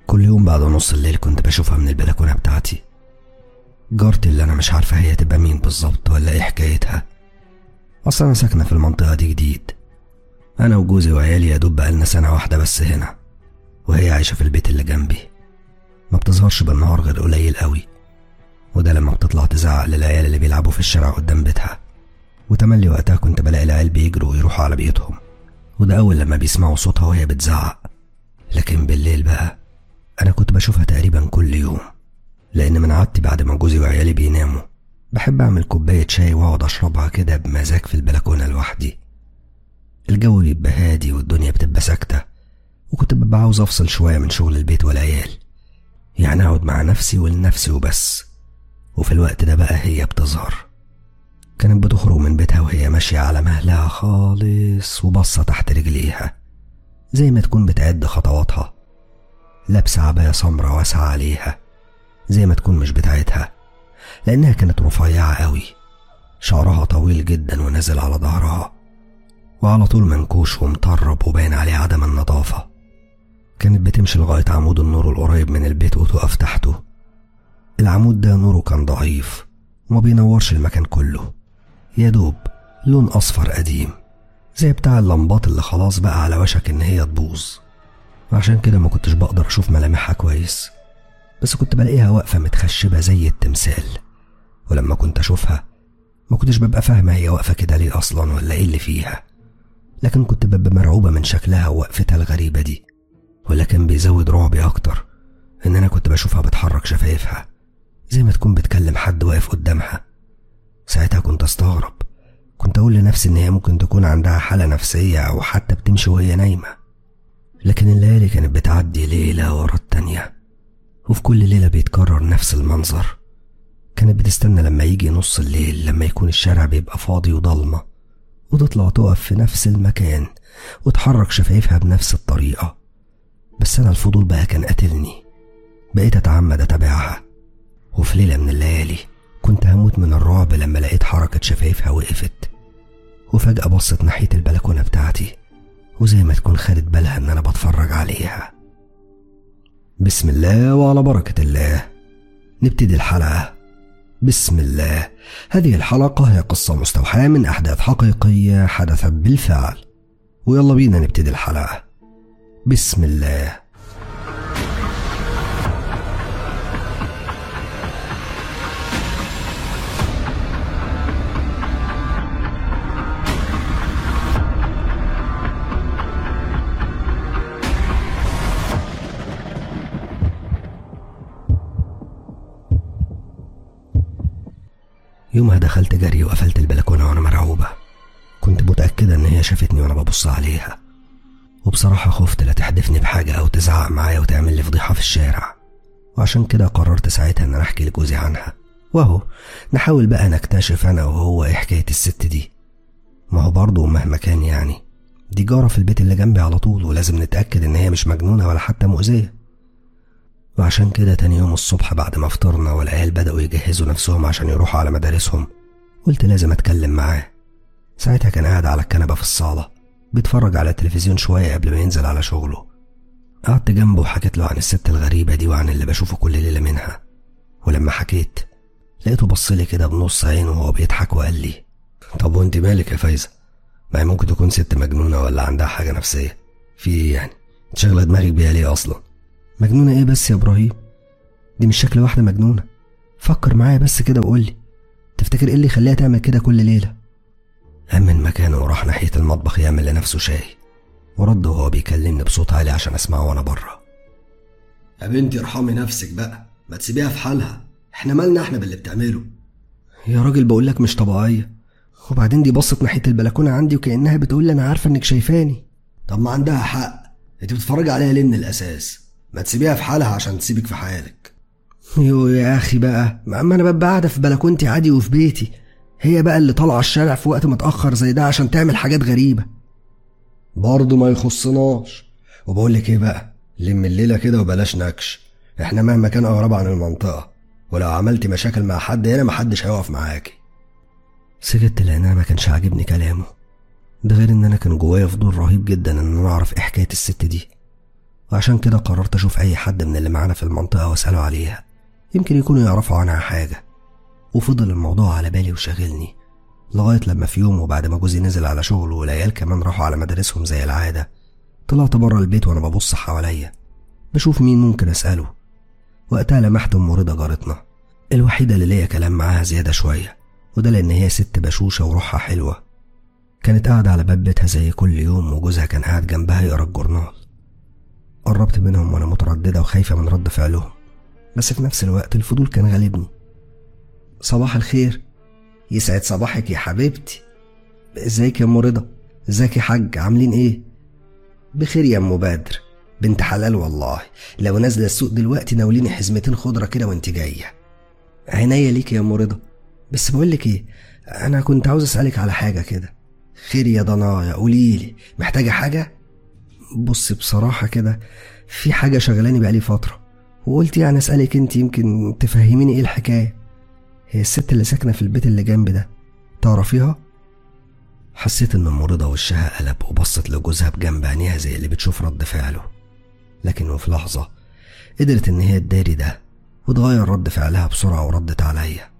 كل يوم بعد نص الليل كنت بشوفها من البلكونة بتاعتي جارتي اللي أنا مش عارفة هي تبقى مين بالظبط ولا إيه حكايتها أصلا أنا ساكنة في المنطقة دي جديد أنا وجوزي وعيالي يا دوب بقالنا سنة واحدة بس هنا وهي عايشة في البيت اللي جنبي ما بتظهرش بالنهار غير قليل قوي وده لما بتطلع تزعق للعيال اللي بيلعبوا في الشارع قدام بيتها وتملي وقتها كنت بلاقي العيال بيجروا ويروحوا على بيوتهم وده أول لما بيسمعوا صوتها وهي بتزعق لكن بالليل بقى أنا كنت بشوفها تقريبا كل يوم لأن من عادتي بعد ما جوزي وعيالي بيناموا بحب أعمل كوباية شاي وأقعد أشربها كده بمزاج في البلكونة لوحدي الجو بيبقى هادي والدنيا بتبقى ساكتة وكنت ببقى عاوز أفصل شوية من شغل البيت والعيال يعني أقعد مع نفسي ولنفسي وبس وفي الوقت ده بقى هي بتظهر كانت بتخرج من بيتها وهي ماشية على مهلها خالص وبصة تحت رجليها زي ما تكون بتعد خطواتها لابسة عباية سمرة واسعة عليها زي ما تكون مش بتاعتها لأنها كانت رفيعة قوي شعرها طويل جدا ونازل على ظهرها وعلى طول منكوش ومطرب وباين عليه عدم النظافة كانت بتمشي لغاية عمود النور القريب من البيت وتقف تحته العمود ده نوره كان ضعيف وما بينورش المكان كله يا دوب لون أصفر قديم زي بتاع اللمبات اللي خلاص بقى على وشك إن هي تبوظ وعشان كده ما كنتش بقدر أشوف ملامحها كويس بس كنت بلاقيها واقفة متخشبة زي التمثال ولما كنت أشوفها ما كنتش ببقى فاهمة هي واقفة كده ليه أصلا ولا إيه اللي فيها لكن كنت ببقى مرعوبة من شكلها ووقفتها الغريبة دي ولكن بيزود رعبي أكتر إن أنا كنت بشوفها بتحرك شفايفها زي ما تكون بتكلم حد واقف قدامها ساعتها كنت استغرب كنت أقول لنفسي إن هي ممكن تكون عندها حالة نفسية أو حتى بتمشي وهي نايمة لكن الليالي كانت بتعدي ليلة ورا التانية وفي كل ليلة بيتكرر نفس المنظر كانت بتستنى لما يجي نص الليل لما يكون الشارع بيبقى فاضي وضلمة وتطلع تقف في نفس المكان وتحرك شفايفها بنفس الطريقة بس أنا الفضول بقى كان قاتلني بقيت أتعمد أتابعها وفي ليلة من الليالي كنت هموت من الرعب لما لقيت حركة شفايفها وقفت وفجأة بصت ناحية البلكونة بتاعتي وزي ما تكون خدت بالها إن أنا بتفرج عليها بسم الله وعلى بركة الله نبتدي الحلقة بسم الله هذه الحلقة هي قصة مستوحاة من أحداث حقيقية حدثت بالفعل ويلا بينا نبتدي الحلقة بسم الله يومها دخلت جري وقفلت البلكونة وأنا مرعوبة كنت متأكدة إن هي شافتني وأنا ببص عليها وبصراحة خفت لا تحدفني بحاجة أو تزعق معايا وتعمل لي فضيحة في الشارع وعشان كده قررت ساعتها إن أنا أحكي لجوزي عنها وأهو نحاول بقى نكتشف أنا وهو إيه حكاية الست دي ما هو برضه مهما كان يعني دي جارة في البيت اللي جنبي على طول ولازم نتأكد إن هي مش مجنونة ولا حتى مؤذية وعشان كده تاني يوم الصبح بعد ما فطرنا والعيال بدأوا يجهزوا نفسهم عشان يروحوا على مدارسهم قلت لازم أتكلم معاه ساعتها كان قاعد على الكنبة في الصالة بيتفرج على التلفزيون شوية قبل ما ينزل على شغله قعدت جنبه وحكيت له عن الست الغريبة دي وعن اللي بشوفه كل ليلة منها ولما حكيت لقيته بصلي كده بنص عينه وهو بيضحك وقال لي طب وانت مالك يا فايزة ما هي ممكن تكون ست مجنونة ولا عندها حاجة نفسية في ايه يعني شغلة دماغك بيها ليه أصلا مجنونة ايه بس يا إبراهيم دي مش شكل واحدة مجنونة فكر معايا بس كده وقول لي تفتكر ايه اللي يخليها تعمل كده كل ليلة قام من مكانه وراح ناحية المطبخ يعمل لنفسه شاي ورد وهو بيكلمني بصوت عالي عشان اسمعه وانا بره يا بنتي ارحمي نفسك بقى ما تسيبيها في حالها احنا مالنا احنا باللي بتعمله يا راجل بقول لك مش طبيعية وبعدين دي بصت ناحية البلكونة عندي وكأنها بتقول لي أنا عارفة إنك شايفاني طب ما عندها حق انت بتتفرجي عليها ليه من الاساس ما تسيبيها في حالها عشان تسيبك في حالك يو يا أخي بقى ما أما أنا ببقى قاعدة في بلكونتي عادي وفي بيتي هي بقى اللي طالعة الشارع في وقت متأخر زي ده عشان تعمل حاجات غريبة برضه ما يخصناش وبقول لك ايه بقى لم الليله كده وبلاش نكش احنا مهما كان اغرب عن المنطقه ولو عملتي مشاكل مع حد هنا محدش هيقف معاكي سكت لأن أنا ما كانش عاجبني كلامه ده غير إن أنا كان جوايا فضول رهيب جدا إن أنا أعرف إيه حكاية الست دي وعشان كده قررت أشوف أي حد من اللي معانا في المنطقة وأسأله عليها يمكن يكونوا يعرفوا عنها حاجة وفضل الموضوع على بالي وشاغلني لغاية لما في يوم وبعد ما جوزي نزل على شغله والعيال كمان راحوا على مدارسهم زي العادة طلعت بره البيت وأنا ببص حواليا بشوف مين ممكن أسأله وقتها لمحت أم رضا جارتنا الوحيدة اللي ليا كلام معاها زيادة شوية وده لأن هي ست بشوشة وروحها حلوة كانت قاعدة على باب بيتها زي كل يوم وجوزها كان قاعد جنبها يقرا الجورنال قربت منهم وأنا مترددة وخايفة من رد فعلهم بس في نفس الوقت الفضول كان غالبني صباح الخير يسعد صباحك يا حبيبتي ازيك يا ام رضا ازيك يا حاج عاملين ايه بخير يا ام بدر بنت حلال والله لو نازله السوق دلوقتي ناوليني حزمتين خضره كده وانت جايه عينيا ليك يا ام رضا بس بقول لك ايه انا كنت عاوز اسالك على حاجه كده خير يا ضنايا قوليلي محتاجه حاجه بص بصراحه كده في حاجه شغلاني بقالي فتره وقلت يعني اسالك انت يمكن تفهميني ايه الحكايه هي الست اللي ساكنه في البيت اللي جنبي ده تعرفيها حسيت ان ام رضا وشها قلب وبصت لجوزها بجنب عينيها زي اللي بتشوف رد فعله لكن في لحظة قدرت إن هي تداري ده وتغير رد فعلها بسرعة وردت عليا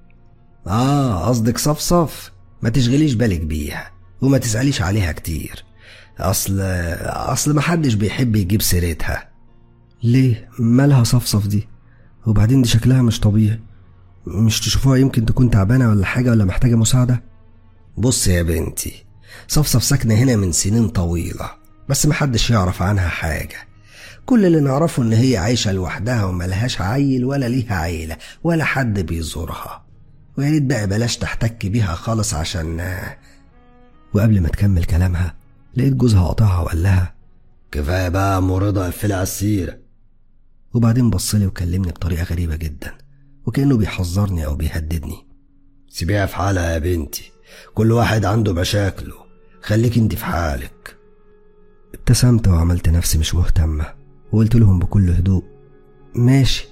آه قصدك صفصف ما تشغليش بالك بيها وما تسأليش عليها كتير أصل أصل محدش بيحب يجيب سيرتها ليه مالها صفصف دي وبعدين دي شكلها مش طبيعي مش تشوفوها يمكن تكون تعبانة ولا حاجة ولا محتاجة مساعدة بص يا بنتي صفصف ساكنة هنا من سنين طويلة بس محدش يعرف عنها حاجة كل اللي نعرفه إن هي عايشة لوحدها وملهاش عيل ولا ليها عيلة ولا حد بيزورها ويا ريت بقى بلاش تحتك بيها خالص عشان وقبل ما تكمل كلامها لقيت جوزها قاطعها وقال لها كفاية بقى ام رضا قفلي على السيرة وبعدين بصلي وكلمني بطريقة غريبة جدا وكأنه بيحذرني أو بيهددني سيبيها في حالها يا بنتي كل واحد عنده مشاكله خليك انت في حالك ابتسمت وعملت نفسي مش مهتمة وقلت لهم بكل هدوء ماشي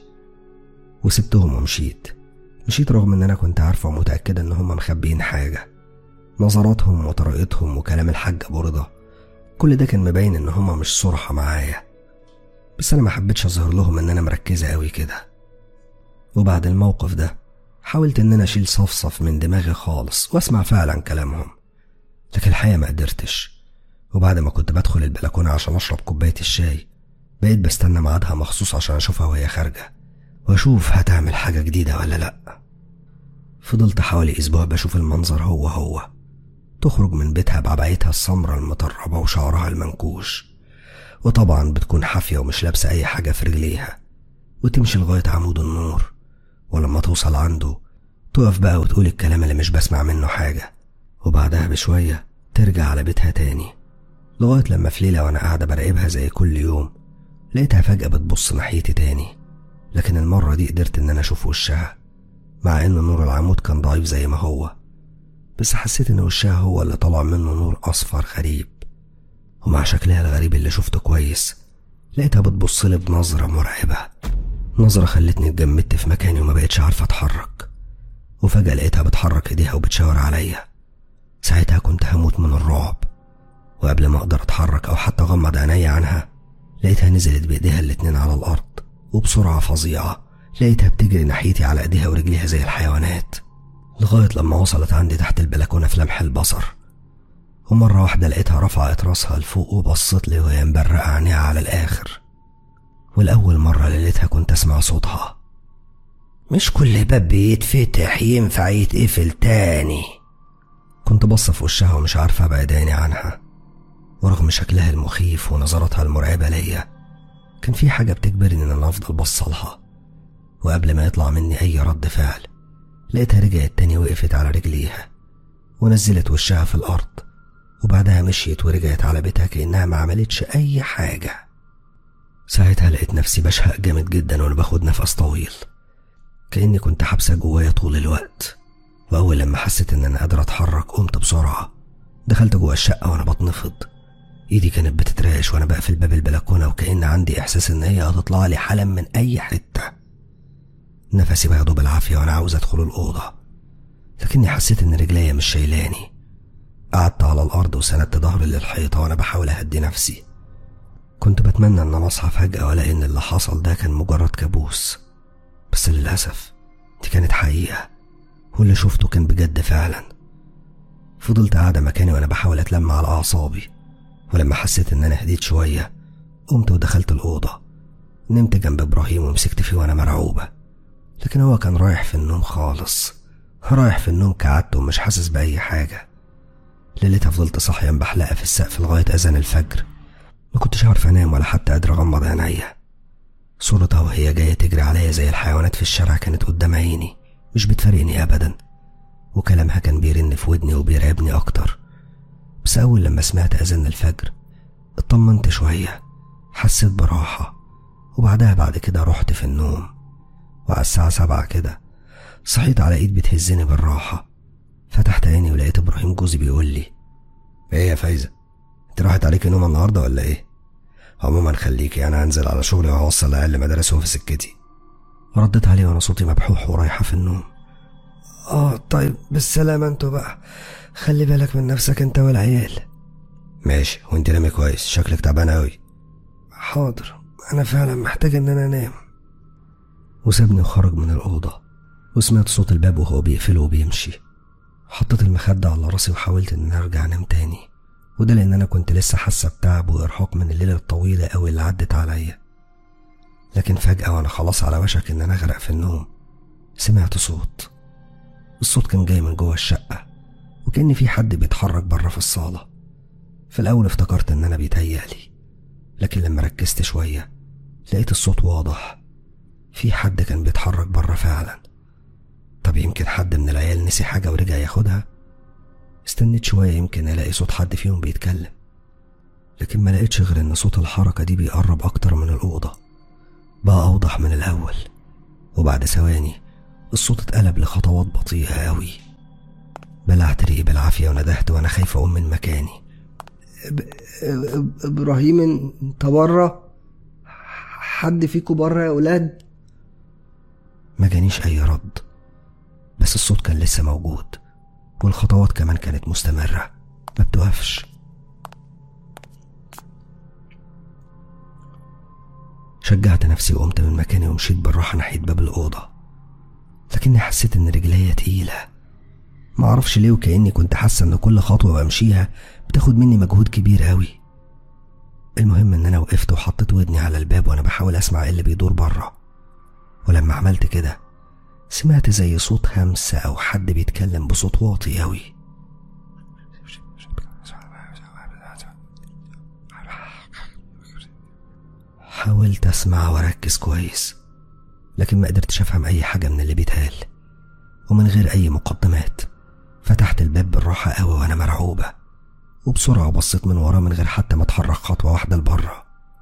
وسبتهم ومشيت مشيت رغم ان انا كنت عارفة ومتأكدة ان هم مخبيين حاجة نظراتهم وطريقتهم وكلام الحاج ابو رضا كل ده كان مبين ان هم مش صرحة معايا بس انا ما حبيتش اظهر لهم ان انا مركزة قوي كده وبعد الموقف ده حاولت ان انا اشيل صفصف من دماغي خالص واسمع فعلا كلامهم لكن الحقيقة ما قدرتش وبعد ما كنت بدخل البلكونة عشان اشرب كوباية الشاي بقيت بستنى ميعادها مخصوص عشان اشوفها وهي خارجة واشوف هتعمل حاجة جديدة ولا لأ فضلت حوالي اسبوع بشوف المنظر هو هو تخرج من بيتها بعبايتها السمرة المطربة وشعرها المنكوش وطبعا بتكون حافية ومش لابسة أي حاجة في رجليها وتمشي لغاية عمود النور ولما توصل عنده تقف بقى وتقول الكلام اللي مش بسمع منه حاجة وبعدها بشوية ترجع على بيتها تاني لغاية لما في ليلة وأنا قاعدة براقبها زي كل يوم لقيتها فجأة بتبص ناحيتي تاني لكن المرة دي قدرت إن أنا أشوف وشها مع إن نور العمود كان ضعيف زي ما هو بس حسيت إن وشها هو اللي طلع منه نور أصفر غريب ومع شكلها الغريب اللي شفته كويس لقيتها بتبصلي بنظرة مرعبة نظرة خلتني اتجمدت في مكاني وما بقتش عارفة اتحرك وفجأة لقيتها بتحرك ايديها وبتشاور عليا ساعتها كنت هموت من الرعب وقبل ما اقدر اتحرك او حتى اغمض عينيا عنها لقيتها نزلت بايديها الاتنين على الارض وبسرعة فظيعة لقيتها بتجري ناحيتي على ايديها ورجليها زي الحيوانات لغاية لما وصلت عندي تحت البلكونة في لمح البصر ومرة واحدة لقيتها رفعت راسها لفوق وبصت لي وهي مبرقة عينيها على الآخر والأول مرة ليلتها كنت أسمع صوتها مش كل باب بيتفتح ينفع يتقفل تاني كنت بص في وشها ومش عارفة أبعد عيني عنها ورغم شكلها المخيف ونظراتها المرعبة ليا كان في حاجة بتجبرني إن أنا أفضل بصلها وقبل ما يطلع مني أي رد فعل لقيتها رجعت تاني وقفت على رجليها ونزلت وشها في الأرض وبعدها مشيت ورجعت على بيتها كأنها ما عملتش أي حاجة ساعتها لقيت نفسي بشهق جامد جدا وأنا باخد نفس طويل كأني كنت حابسة جوايا طول الوقت وأول لما حسيت إن أنا قادر أتحرك قمت بسرعة دخلت جوا الشقة وأنا بتنفض إيدي كانت بتترعش وأنا بقفل باب البلكونة وكأن عندي إحساس إن هي هتطلع لي حالا من أي حتة نفسي بياخده بالعافية وأنا عاوز أدخل الأوضة لكني حسيت إن رجليا مش شايلاني قعدت على الأرض وسندت ظهري للحيطة وأنا بحاول أهدي نفسي كنت بتمنى ان انا اصحى فجأة والاقي ان اللي حصل ده كان مجرد كابوس بس للأسف دي كانت حقيقة واللي شفته كان بجد فعلا فضلت قاعدة مكاني وانا بحاول اتلم على اعصابي ولما حسيت ان انا هديت شوية قمت ودخلت الأوضة نمت جنب إبراهيم ومسكت فيه وأنا مرعوبة لكن هو كان رايح في النوم خالص رايح في النوم كعادته ومش حاسس بأي حاجة ليلتها فضلت صاحية بحلقة في السقف لغاية أذان الفجر ما كنتش عارف أنام ولا حتى قادر أغمض عينيا صورتها وهي جاية تجري عليا زي الحيوانات في الشارع كانت قدام عيني مش بتفارقني أبدا وكلامها كان بيرن في ودني وبيرعبني أكتر بس أول لما سمعت أذان الفجر اطمنت شوية حسيت براحة وبعدها بعد كده رحت في النوم وعلى الساعة سبعة كده صحيت على ايد بتهزني بالراحة فتحت عيني ولقيت ابراهيم جوزي بيقول لي ايه يا فايزة انت راحت عليك نوم النهاردة ولا ايه عموما خليكي انا هنزل على شغلي وهوصل لأقل مدارسهم في سكتي رديت عليه وانا صوتي مبحوح ورايحة في النوم اه طيب بالسلامة انتوا بقى خلي بالك من نفسك انت والعيال ماشي وانت نامي كويس شكلك تعبان اوي حاضر انا فعلا محتاج ان انا انام وسابني وخرج من الأوضة وسمعت صوت الباب وهو بيقفله وبيمشي حطيت المخدة على راسي وحاولت إن أنا أرجع أنام تاني وده لأن أنا كنت لسه حاسة بتعب وإرهاق من الليلة الطويلة أوي اللي عدت عليا لكن فجأة وأنا خلاص على وشك إن أنا أغرق في النوم سمعت صوت الصوت كان جاي من جوه الشقة وكأن في حد بيتحرك بره في الصالة في الأول افتكرت إن أنا بيتهيألي لكن لما ركزت شوية لقيت الصوت واضح في حد كان بيتحرك بره فعلا طب يمكن حد من العيال نسي حاجة ورجع ياخدها استنيت شوية يمكن ألاقي صوت حد فيهم بيتكلم لكن ما لقيتش غير إن صوت الحركة دي بيقرب أكتر من الأوضة بقى أوضح من الأول وبعد ثواني الصوت اتقلب لخطوات بطيئة أوي بلعت ريقي بالعافية وندهت وأنا خايف أقوم من مكاني ابراهيم انت بره حد فيكو بره يا ولاد ما جانيش أي رد بس الصوت كان لسه موجود والخطوات كمان كانت مستمرة ما بتوقفش شجعت نفسي وقمت من مكاني ومشيت بالراحة ناحية باب الأوضة لكني حسيت إن رجليا تقيلة معرفش ليه وكأني كنت حاسة إن كل خطوة بمشيها بتاخد مني مجهود كبير قوي المهم إن أنا وقفت وحطيت ودني على الباب وأنا بحاول أسمع إيه اللي بيدور بره ولما عملت كده سمعت زي صوت همس أو حد بيتكلم بصوت واطي أوي حاولت أسمع وأركز كويس لكن ما قدرتش أفهم أي حاجة من اللي بيتقال ومن غير أي مقدمات فتحت الباب بالراحة أوي وأنا مرعوبة وبسرعة بصيت من وراه من غير حتى ما أتحرك خطوة واحدة لبره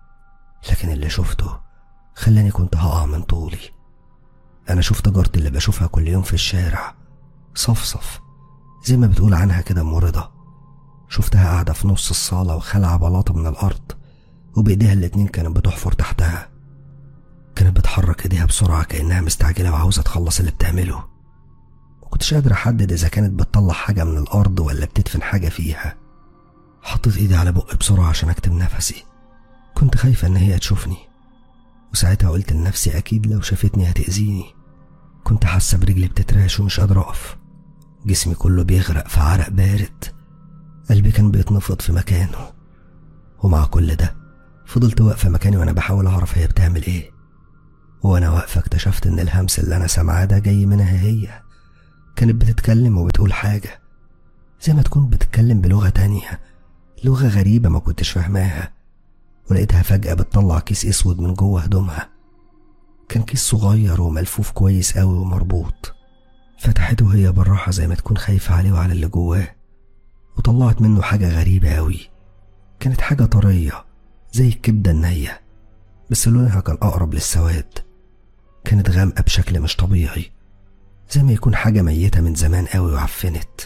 لكن اللي شفته خلاني كنت هقع من طولي أنا شفت جارتي اللي بشوفها كل يوم في الشارع صفصف زي ما بتقول عنها كده مرضة شفتها قاعدة في نص الصالة وخلع بلاطة من الأرض وبإيديها الاتنين كانت بتحفر تحتها كانت بتحرك ايديها بسرعة كأنها مستعجلة وعاوزة تخلص اللي بتعمله مكنتش قادر أحدد إذا كانت بتطلع حاجة من الأرض ولا بتدفن حاجة فيها حطيت إيدي على بقي بسرعة عشان أكتم نفسي كنت خايفة إن هي تشوفني وساعتها قلت لنفسي أكيد لو شافتني هتأذيني كنت حاسة برجلي بتترعش ومش قادرة أقف جسمي كله بيغرق في عرق بارد قلبي كان بيتنفض في مكانه ومع كل ده فضلت واقفة مكاني وأنا بحاول أعرف هي بتعمل إيه وأنا واقفة اكتشفت إن الهمس اللي أنا سامعاه ده جاي منها هي كانت بتتكلم وبتقول حاجة زي ما تكون بتتكلم بلغة تانية لغة غريبة ما كنتش فاهماها ولقيتها فجأة بتطلع كيس أسود من جوه هدومها كان كيس صغير وملفوف كويس قوي ومربوط فتحته هي بالراحة زي ما تكون خايفة عليه وعلى اللي جواه وطلعت منه حاجة غريبة قوي كانت حاجة طرية زي الكبدة النية بس لونها كان أقرب للسواد كانت غامقة بشكل مش طبيعي زي ما يكون حاجة ميتة من زمان قوي وعفنت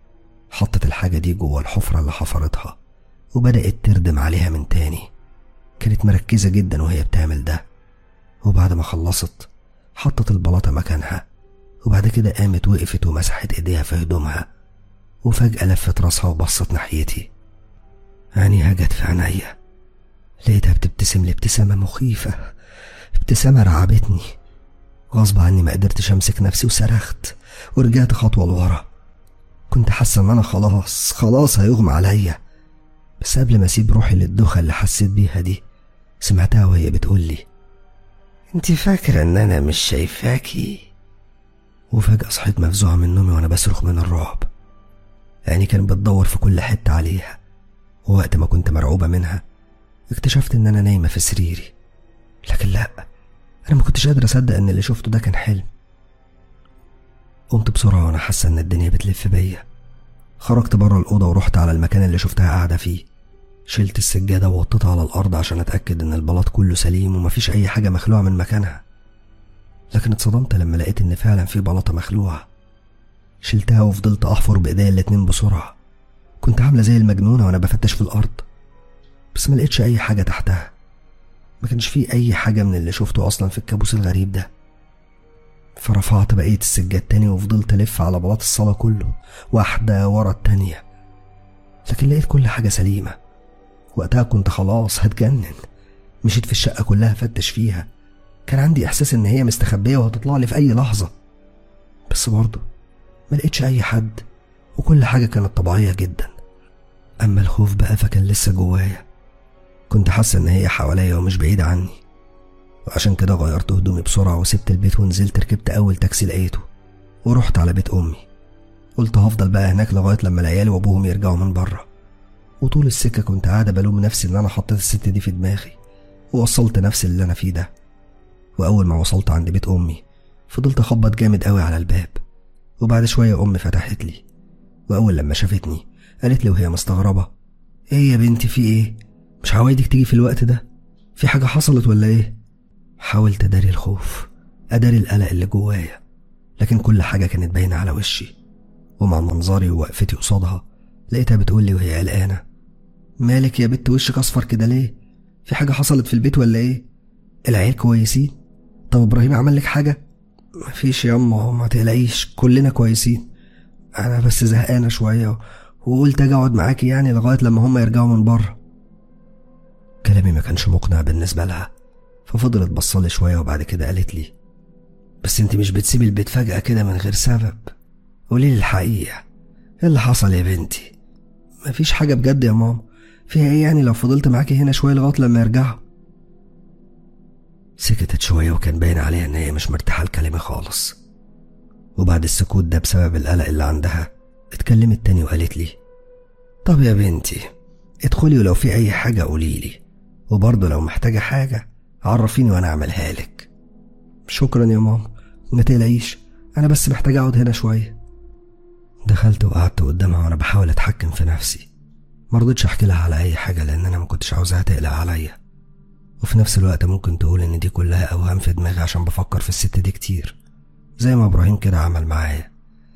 حطت الحاجة دي جوه الحفرة اللي حفرتها وبدأت تردم عليها من تاني كانت مركزة جدا وهي بتعمل ده وبعد ما خلصت حطت البلاطة مكانها وبعد كده قامت وقفت ومسحت ايديها في هدومها وفجأة لفت راسها وبصت ناحيتي عينيها جت في عينيا لقيتها بتبتسم لي ابتسامة مخيفة ابتسامة رعبتني غصب عني ما قدرتش امسك نفسي وصرخت ورجعت خطوة لورا كنت حاسة ان انا خلاص خلاص هيغمى عليا بس قبل ما اسيب روحي للدوخة اللي حسيت بيها دي سمعتها وهي بتقولي انت فاكرة ان انا مش شايفاكي وفجأة صحيت مفزوعة من نومي وانا بصرخ من الرعب عيني كانت بتدور في كل حتة عليها ووقت ما كنت مرعوبة منها اكتشفت ان انا نايمة في سريري لكن لا انا ما كنتش قادر اصدق ان اللي شفته ده كان حلم قمت بسرعة وانا حاسة ان الدنيا بتلف بيا خرجت بره الأوضة ورحت على المكان اللي شفتها قاعدة فيه شلت السجادة ووطيتها على الأرض عشان أتأكد إن البلاط كله سليم ومفيش أي حاجة مخلوعة من مكانها لكن اتصدمت لما لقيت إن فعلا في بلاطة مخلوعة شلتها وفضلت أحفر بإيديا الاتنين بسرعة كنت عاملة زي المجنونة وأنا بفتش في الأرض بس ما لقيتش أي حاجة تحتها ما كانش فيه أي حاجة من اللي شفته أصلا في الكابوس الغريب ده فرفعت بقية السجاد تاني وفضلت ألف على بلاط الصالة كله واحدة ورا التانية لكن لقيت كل حاجة سليمة وقتها كنت خلاص هتجنن مشيت في الشقة كلها فتش فيها كان عندي إحساس إن هي مستخبية وهتطلع لي في أي لحظة بس برضه ما لقيتش أي حد وكل حاجة كانت طبيعية جدا أما الخوف بقى فكان لسه جوايا كنت حاسة إن هي حواليا ومش بعيدة عني وعشان كده غيرت هدومي بسرعة وسبت البيت ونزلت ركبت أول تاكسي لقيته ورحت على بيت أمي قلت هفضل بقى هناك لغاية لما العيال وأبوهم يرجعوا من بره وطول السكة كنت قاعدة بلوم نفسي إن أنا حطيت الست دي في دماغي ووصلت نفسي اللي أنا فيه ده وأول ما وصلت عند بيت أمي فضلت أخبط جامد قوي على الباب وبعد شوية أمي فتحت لي وأول لما شافتني قالت لي وهي مستغربة إيه يا بنتي في إيه؟ مش عوايدك تيجي في الوقت ده؟ في حاجة حصلت ولا إيه؟ حاولت أداري الخوف أداري القلق اللي جوايا لكن كل حاجة كانت باينة على وشي ومع منظري ووقفتي قصادها لقيتها بتقولي وهي قلقانة مالك يا بت وشك أصفر كده ليه؟ في حاجة حصلت في البيت ولا إيه؟ العيال كويسين؟ طب إبراهيم عمل لك حاجة؟ مفيش ياما ما تقلقيش كلنا كويسين أنا بس زهقانة شوية وقلت أجي أقعد معاكي يعني لغاية لما هما يرجعوا من بره كلامي ما كانش مقنع بالنسبة لها ففضلت بصلي شوية وبعد كده قالت لي بس انت مش بتسيبي البيت فجأة كده من غير سبب قولي لي الحقيقة ايه اللي حصل يا بنتي مفيش حاجة بجد يا ماما فيها ايه يعني لو فضلت معاكي هنا شوية لغاية لما يرجعوا سكتت شوية وكان باين عليها ان هي مش مرتاحة لكلامي خالص وبعد السكوت ده بسبب القلق اللي عندها اتكلمت تاني وقالت لي طب يا بنتي ادخلي ولو في اي حاجة قوليلي وبرضه لو محتاجة حاجة عرفيني وانا اعملها لك شكرا يا ماما ما تقلقيش انا بس محتاج اقعد هنا شويه دخلت وقعدت قدامها وانا بحاول اتحكم في نفسي مرضتش احكي لها على اي حاجه لان انا ما كنتش عاوزاها تقلق عليا وفي نفس الوقت ممكن تقول ان دي كلها اوهام في دماغي عشان بفكر في الست دي كتير زي ما ابراهيم كده عمل معايا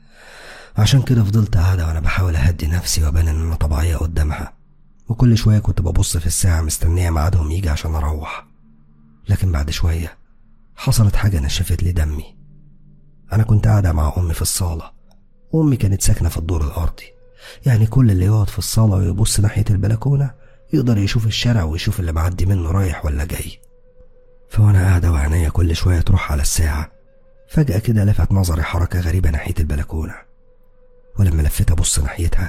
عشان كده فضلت قاعده وانا بحاول اهدي نفسي وابان ان انا طبيعيه قدامها وكل شويه كنت ببص في الساعه مستنيه ميعادهم يجي عشان اروح لكن بعد شوية حصلت حاجة نشفت لي دمي أنا كنت قاعدة مع أمي في الصالة وأمي كانت ساكنة في الدور الأرضي يعني كل اللي يقعد في الصالة ويبص ناحية البلكونة يقدر يشوف الشارع ويشوف اللي معدي منه رايح ولا جاي فوأنا قاعدة وعينيا كل شوية تروح على الساعة فجأة كده لفت نظري حركة غريبة ناحية البلكونة ولما لفيت أبص ناحيتها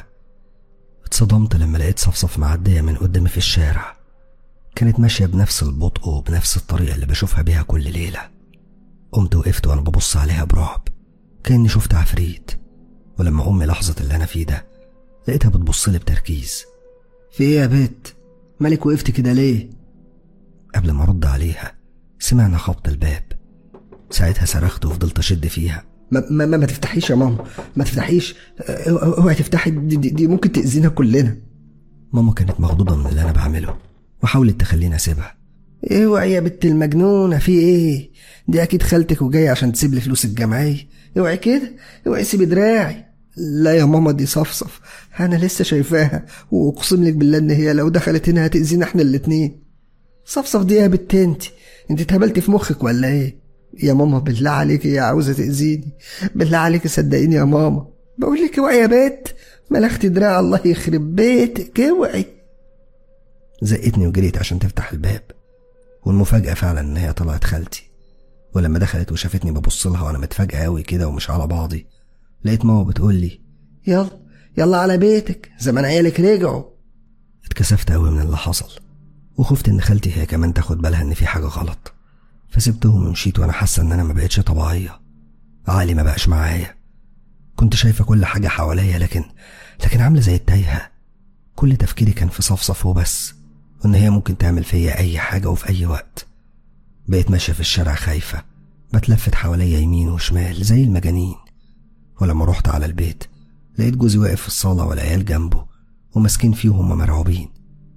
اتصدمت لما لقيت صفصف معدية من قدامي في الشارع كانت ماشية بنفس البطء وبنفس الطريقة اللي بشوفها بيها كل ليلة قمت وقفت وأنا ببص عليها برعب كأني شفت عفريت ولما أمي لاحظت اللي أنا فيه ده لقيتها بتبصلي بتركيز في إيه يا بت؟ مالك وقفت كده ليه؟ قبل ما أرد عليها سمعنا خبط الباب ساعتها صرخت وفضلت أشد فيها ما, ما, ما, ما تفتحيش يا ماما ما تفتحيش اوعي تفتحي دي, دي, دي ممكن تأذينا كلنا ماما كانت مخضوضة من اللي أنا بعمله وحاولت تخليني اسيبها اوعي يا بنت المجنونة في ايه دي اكيد خالتك وجاية عشان تسيب لي فلوس الجمعية اوعي كده اوعي سيبي دراعي لا يا ماما دي صفصف انا لسه شايفاها واقسم لك بالله ان هي لو دخلت هنا هتأذينا احنا الاتنين صفصف دي يا بنت انت انت اتهبلتي في مخك ولا ايه يا ماما بالله عليك يا عاوزة تأذيني بالله عليك صدقيني يا ماما بقول لك اوعي يا بنت ملختي دراع الله يخرب بيتك اوعي زقتني وجريت عشان تفتح الباب والمفاجأة فعلا إن هي طلعت خالتي ولما دخلت وشافتني ببص لها وأنا متفاجئة أوي كده ومش على بعضي لقيت ماما بتقول لي يلا يلا على بيتك زمان عيالك رجعوا اتكسفت أوي من اللي حصل وخفت إن خالتي هي كمان تاخد بالها إن في حاجة غلط فسبتهم ومشيت وأنا حاسة إن أنا ما بقتش طبيعية عقلي ما بقاش معايا كنت شايفة كل حاجة حواليا لكن لكن عاملة زي التايهة كل تفكيري كان في صفصف وبس وإن هي ممكن تعمل فيا أي حاجة وفي أي وقت بقيت ماشية في الشارع خايفة بتلفت حواليا يمين وشمال زي المجانين ولما رحت على البيت لقيت جوزي واقف في الصالة والعيال جنبه وماسكين فيه وهم مرعوبين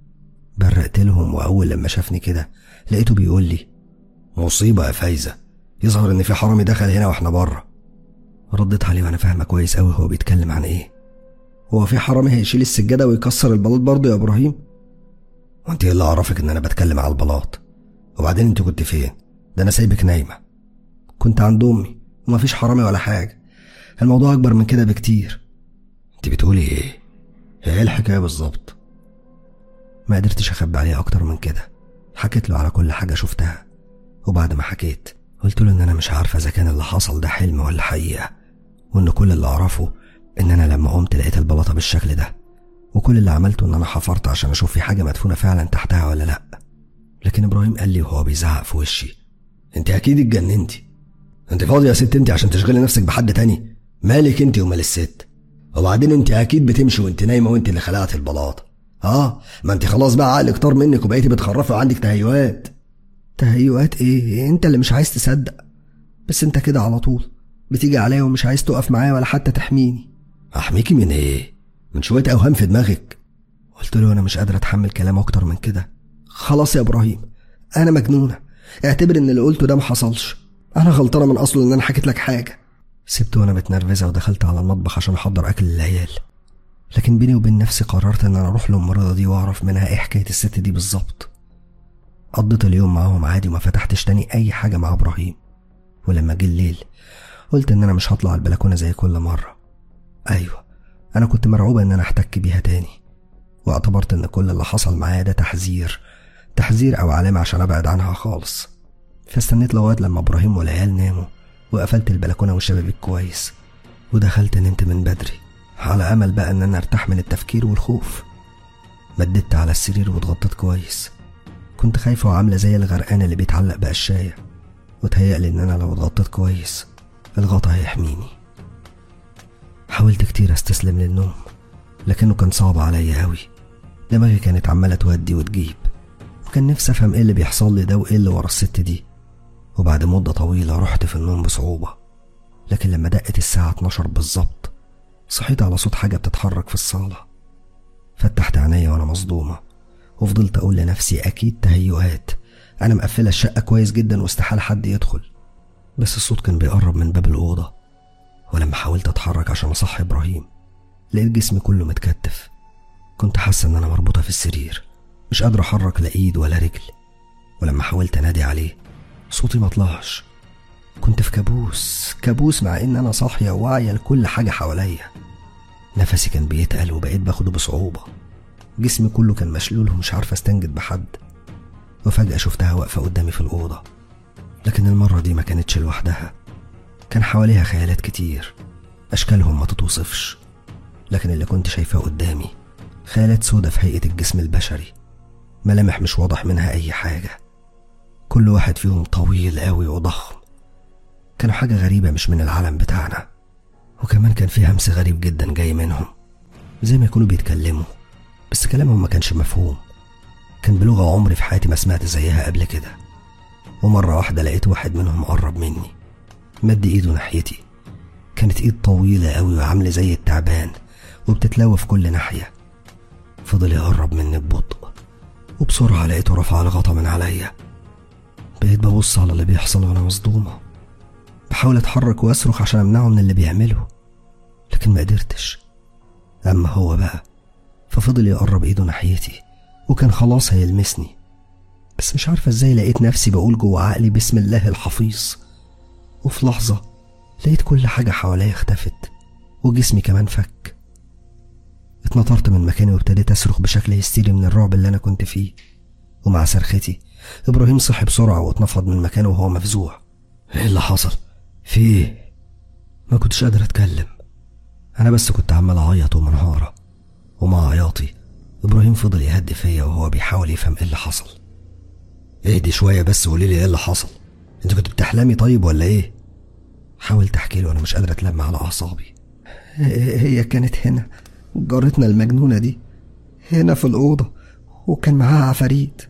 برقت لهم وأول لما شافني كده لقيته بيقول لي مصيبة يا فايزة يظهر إن في حرامي دخل هنا وإحنا بره رديت عليه وأنا فاهمة كويس أوي هو بيتكلم عن إيه هو في حرامي هيشيل السجادة ويكسر البلاط برضه يا إبراهيم وأنت إيه اللي عرفك إن أنا بتكلم على البلاط وبعدين أنت كنت فين ده أنا سايبك نايمة كنت عند أمي ومفيش حرامي ولا حاجة الموضوع أكبر من كده بكتير أنت بتقولي إيه هي إيه الحكاية بالظبط ما قدرتش أخبي عليه أكتر من كده حكيت له على كل حاجة شفتها وبعد ما حكيت قلت له إن أنا مش عارفة إذا كان اللي حصل ده حلم ولا حقيقة وإن كل اللي أعرفه إن أنا لما قمت لقيت البلاطة بالشكل ده وكل اللي عملته إن أنا حفرت عشان أشوف في حاجة مدفونة فعلا تحتها ولا لأ لكن إبراهيم قال لي وهو بيزعق في وشي أنت أكيد اتجننتي أنت فاضية يا ست أنت عشان تشغلي نفسك بحد تاني مالك أنت ومال الست وبعدين أنت أكيد بتمشي وأنت نايمة وأنت اللي خلقت البلاطة اه ما انت خلاص بقى عقلك طار منك وبقيتي بتخرفي وعندك تهيؤات تهيؤات ايه انت اللي مش عايز تصدق بس انت كده على طول بتيجي عليا ومش عايز تقف معايا ولا حتى تحميني احميكي من ايه من شويه اوهام في دماغك قلت له انا مش قادر اتحمل كلام اكتر من كده خلاص يا ابراهيم انا مجنونه اعتبر ان اللي قلته ده ما حصلش انا غلطانه من اصله ان انا حكيت لك حاجه سبته وانا متنرفزه ودخلت على المطبخ عشان احضر اكل للعيال لكن بيني وبين نفسي قررت ان انا اروح للممرضه دي واعرف منها ايه حكايه الست دي بالظبط قضيت اليوم معاهم عادي وما فتحتش تاني اي حاجه مع ابراهيم ولما جه الليل قلت ان انا مش هطلع البلكونه زي كل مره ايوه انا كنت مرعوبه ان انا احتك بيها تاني واعتبرت ان كل اللي حصل معايا ده تحذير تحذير او علامه عشان ابعد عنها خالص فاستنيت لغايه لما ابراهيم والعيال ناموا وقفلت البلكونه والشبابيك كويس ودخلت نمت من بدري على امل بقى ان انا ارتاح من التفكير والخوف مددت على السرير واتغطيت كويس كنت خايفة وعاملة زي الغرقان اللي بيتعلق بقشاية وتهيألي إن أنا لو اتغطيت كويس الغطا هيحميني حاولت كتير أستسلم للنوم لكنه كان صعب عليا أوي دماغي كانت عمالة تودي وتجيب وكان نفسي أفهم إيه اللي بيحصل لي ده وإيه اللي ورا الست دي وبعد مدة طويلة رحت في النوم بصعوبة لكن لما دقت الساعة 12 بالظبط صحيت على صوت حاجة بتتحرك في الصالة فتحت عينيا وأنا مصدومة وفضلت أقول لنفسي أكيد تهيؤات أنا مقفلة الشقة كويس جدا واستحالة حد يدخل بس الصوت كان بيقرب من باب الأوضة ولما حاولت أتحرك عشان أصحي إبراهيم لقيت جسمي كله متكتف كنت حاسة إن أنا مربوطة في السرير مش قادرة أحرك لا إيد ولا رجل ولما حاولت أنادي عليه صوتي ما طلعش كنت في كابوس كابوس مع إن أنا صاحية وواعية لكل حاجة حواليا نفسي كان بيتقل وبقيت باخده بصعوبة جسمي كله كان مشلول ومش عارفة استنجد بحد وفجأة شفتها واقفة قدامي في الأوضة لكن المرة دي ما كانتش لوحدها كان حواليها خيالات كتير أشكالهم ما تتوصفش لكن اللي كنت شايفاه قدامي خيالات سودة في هيئة الجسم البشري ملامح مش واضح منها أي حاجة كل واحد فيهم طويل قوي وضخم كانوا حاجة غريبة مش من العالم بتاعنا وكمان كان في همس غريب جدا جاي منهم زي ما يكونوا بيتكلموا بس كلامهم ما كانش مفهوم كان بلغة عمري في حياتي ما سمعت زيها قبل كده ومرة واحدة لقيت واحد منهم قرب مني مد ايده ناحيتي كانت ايد طويلة قوي وعاملة زي التعبان وبتتلوى في كل ناحية فضل يقرب مني ببطء وبسرعة لقيته رفع الغطا من عليا بقيت ببص على اللي بيحصل وانا مصدومة بحاول اتحرك واصرخ عشان امنعه من اللي بيعمله لكن ما قدرتش اما هو بقى ففضل يقرب ايده ناحيتي وكان خلاص هيلمسني بس مش عارفة ازاي لقيت نفسي بقول جوه عقلي بسم الله الحفيظ وفي لحظة لقيت كل حاجة حواليا اختفت وجسمي كمان فك اتنطرت من مكاني وابتديت أصرخ بشكل هستيري من الرعب اللي أنا كنت فيه ومع صرختي إبراهيم صحي بسرعة واتنفض من مكانه وهو مفزوع إيه اللي حصل؟ في إيه؟ ما كنتش قادر أتكلم أنا بس كنت عمال أعيط ومنهارة ومع عياطي إبراهيم فضل يهدي فيا وهو بيحاول يفهم إيه اللي حصل اهدي شوية بس وقولي لي إيه اللي حصل أنت كنت بتحلمي طيب ولا إيه؟ حاولت أحكي له وأنا مش قادر أتلم على أعصابي هي كانت هنا جارتنا المجنونة دي هنا في الأوضة وكان معاها عفاريت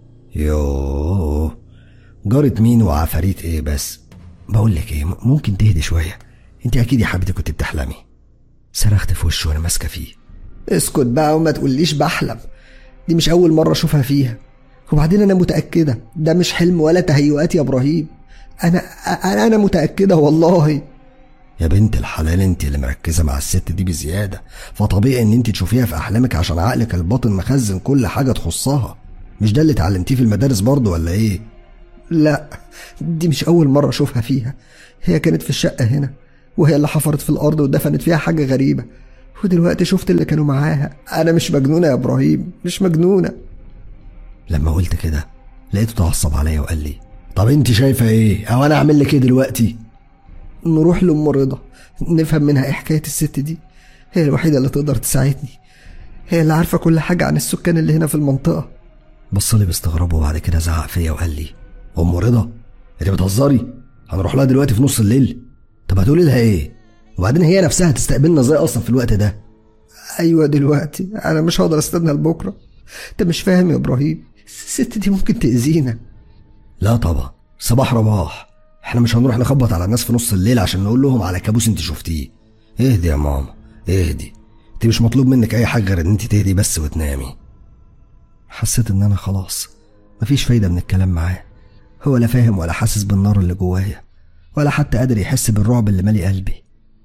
يوه جارة مين وعفاريت ايه بس بقول لك ايه م- ممكن تهدي شوية انت اكيد يا حبيبتي كنت بتحلمي صرخت في وشه وانا ماسكة فيه اسكت بقى وما تقوليش بحلم دي مش أول مرة أشوفها فيها وبعدين أنا متأكدة ده مش حلم ولا تهيؤات يا إبراهيم أنا أنا أنا متأكدة والله يا بنت الحلال انت اللي مركزة مع الست دي بزيادة فطبيعي ان انت تشوفيها في احلامك عشان عقلك الباطن مخزن كل حاجة تخصها مش ده اللي اتعلمتيه في المدارس برضه ولا ايه لا دي مش أول مرة أشوفها فيها هي كانت في الشقة هنا وهي اللي حفرت في الأرض ودفنت فيها حاجة غريبة ودلوقتي شفت اللي كانوا معاها أنا مش مجنونة يا إبراهيم مش مجنونة لما قلت كده لقيته اتعصب عليا وقال لي طب انت شايفة ايه او انا اعمل لك ايه دلوقتي نروح لأم رضا نفهم منها إيه حكاية الست دي هي الوحيدة اللي تقدر تساعدني هي اللي عارفة كل حاجة عن السكان اللي هنا في المنطقة بص لي باستغراب وبعد كده زعق فيا وقال لي ام رضا انت بتهزري هنروح لها دلوقتي في نص الليل طب هتقولي لها ايه وبعدين هي نفسها هتستقبلنا ازاي اصلا في الوقت ده أيوة دلوقتي أنا مش هقدر أستنى لبكرة أنت مش فاهم يا إبراهيم الست دي ممكن تأذينا لا طبعا صباح رباح احنا مش هنروح نخبط على الناس في نص الليل عشان نقول لهم على كابوس انت شفتيه اهدي يا ماما اهدي انت مش مطلوب منك اي حاجه غير ان انت تهدي بس وتنامي حسيت إن أنا خلاص مفيش فايدة من الكلام معاه هو لا فاهم ولا حاسس بالنار اللي جوايا ولا حتى قادر يحس بالرعب اللي مالي قلبي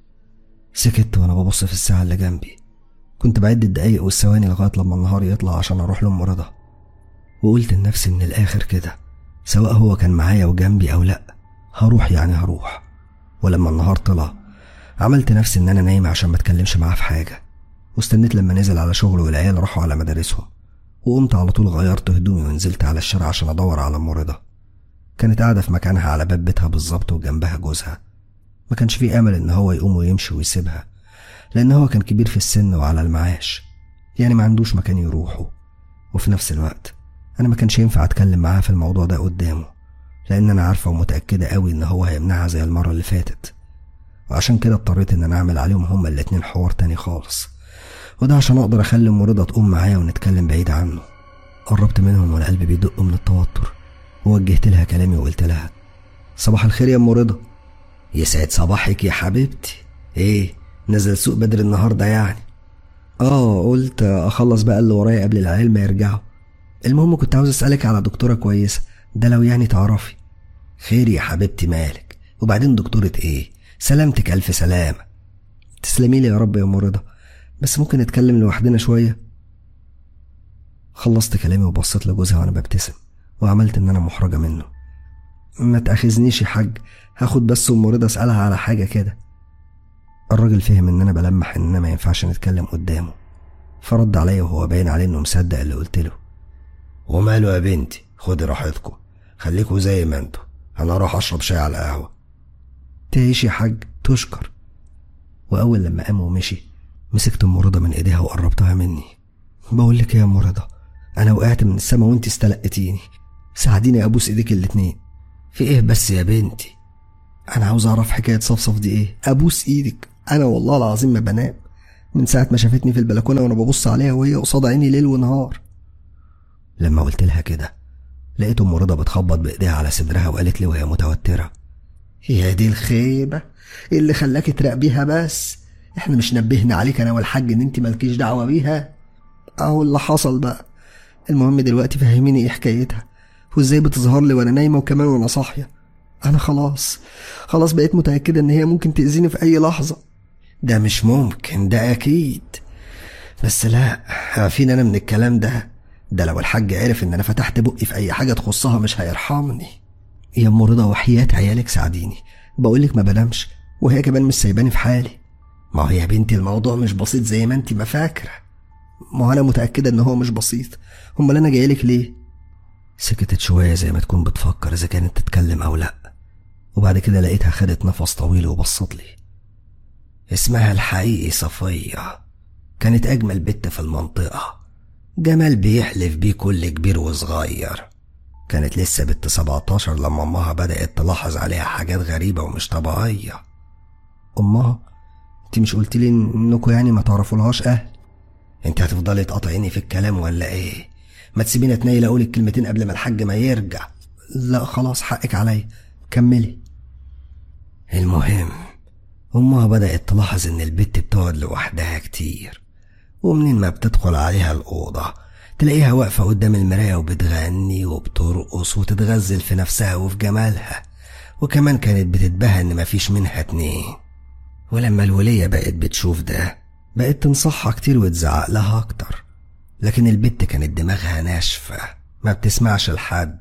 سكت وأنا ببص في الساعة اللي جنبي كنت بعد الدقايق والثواني لغاية لما النهار يطلع عشان أروح لأم رضا وقلت لنفسي من الآخر كده سواء هو كان معايا وجنبي أو لأ هروح يعني هروح ولما النهار طلع عملت نفسي إن أنا نايم عشان ما أتكلمش معاه في حاجة واستنيت لما نزل على شغله والعيال راحوا على مدارسهم وقمت على طول غيرت هدومي ونزلت على الشارع عشان أدور على أم رضا كانت قاعدة في مكانها على باب بيتها بالظبط وجنبها جوزها ما كانش فيه أمل إن هو يقوم ويمشي ويسيبها لأن هو كان كبير في السن وعلى المعاش يعني ما عندوش مكان يروحه وفي نفس الوقت أنا ما كانش ينفع أتكلم معاه في الموضوع ده قدامه لأن أنا عارفة ومتأكدة قوي إن هو هيمنعها زي المرة اللي فاتت وعشان كده اضطريت إن أنا أعمل عليهم هما الاتنين حوار تاني خالص وده عشان أقدر أخلي أم رضا تقوم معايا ونتكلم بعيد عنه قربت منهم وأنا قلبي بيدق من التوتر ووجهت لها كلامي وقلت لها صباح الخير يا أم رضا يسعد صباحك يا حبيبتي ايه نزل سوق بدر النهارده يعني اه قلت اخلص بقى اللي ورايا قبل العيال ما يرجعوا المهم كنت عاوز اسالك على دكتوره كويسه ده لو يعني تعرفي خير يا حبيبتي مالك وبعدين دكتوره ايه سلامتك الف سلامه تسلمي لي يا رب يا ام رضا بس ممكن نتكلم لوحدنا شويه خلصت كلامي وبصيت لجوزها وانا ببتسم وعملت ان انا محرجه منه ما تاخذنيش يا حاج هاخد بس ام رضا اسالها على حاجه كده الراجل فهم ان انا بلمح اننا ما ينفعش نتكلم قدامه فرد عليا وهو باين عليه انه مصدق اللي قلت له وماله يا بنتي خدي راحتكم خليكوا زي ما انتوا انا اروح اشرب شاي على القهوه تعيش يا حاج تشكر واول لما قام ومشي مسكت ام رضا من ايديها وقربتها مني بقول لك يا ام رضا انا وقعت من السما وانت استلقتيني ساعديني ابوس ايديك الاتنين في ايه بس يا بنتي انا عاوز اعرف حكايه صفصف دي ايه ابوس ايدك انا والله العظيم ما بنام من ساعه ما شافتني في البلكونه وانا ببص عليها وهي قصاد عيني ليل ونهار لما قلت لها كده لقيت ام رضا بتخبط بايديها على صدرها وقالت لي وهي متوتره يا دي الخيبه إيه اللي خلاكي تراقبيها بس احنا مش نبهنا عليك انا والحاج ان انت مالكيش دعوه بيها اهو اللي حصل بقى المهم دلوقتي فهميني ايه حكايتها وازاي بتظهر لي وانا نايمه وكمان وانا صاحيه انا خلاص خلاص بقيت متاكده ان هي ممكن تاذيني في اي لحظه ده مش ممكن ده اكيد بس لا عارفين انا من الكلام ده ده لو الحاج عرف ان انا فتحت بقي في اي حاجه تخصها مش هيرحمني يا ام رضا وحياة عيالك ساعديني بقولك ما بنامش وهي كمان مش سايباني في حالي ما هو يا بنتي الموضوع مش بسيط زي ما انت ما فاكره ما هو انا متاكده ان هو مش بسيط امال انا جايلك ليه سكتت شوية زي ما تكون بتفكر إذا كانت تتكلم أو لأ وبعد كده لقيتها خدت نفس طويل وبصت لي اسمها الحقيقي صفية كانت أجمل بنت في المنطقة جمال بيحلف بيه كل كبير وصغير كانت لسه بنت 17 لما أمها بدأت تلاحظ عليها حاجات غريبة ومش طبيعية امها انت مش قلت لي انكم يعني ما تعرفولهاش اهل انت هتفضلي تقاطعيني في الكلام ولا ايه ما تسيبيني اتنيل اقول الكلمتين قبل ما الحاج ما يرجع لا خلاص حقك عليا كملي المهم أمها بدأت تلاحظ إن البت بتقعد لوحدها كتير ومنين ما بتدخل عليها الأوضة تلاقيها واقفة قدام المراية وبتغني وبترقص وتتغزل في نفسها وفي جمالها وكمان كانت بتتباهى إن مفيش منها اتنين ولما الولية بقت بتشوف ده بقت تنصحها كتير وتزعق لها أكتر لكن البت كانت دماغها ناشفة ما بتسمعش لحد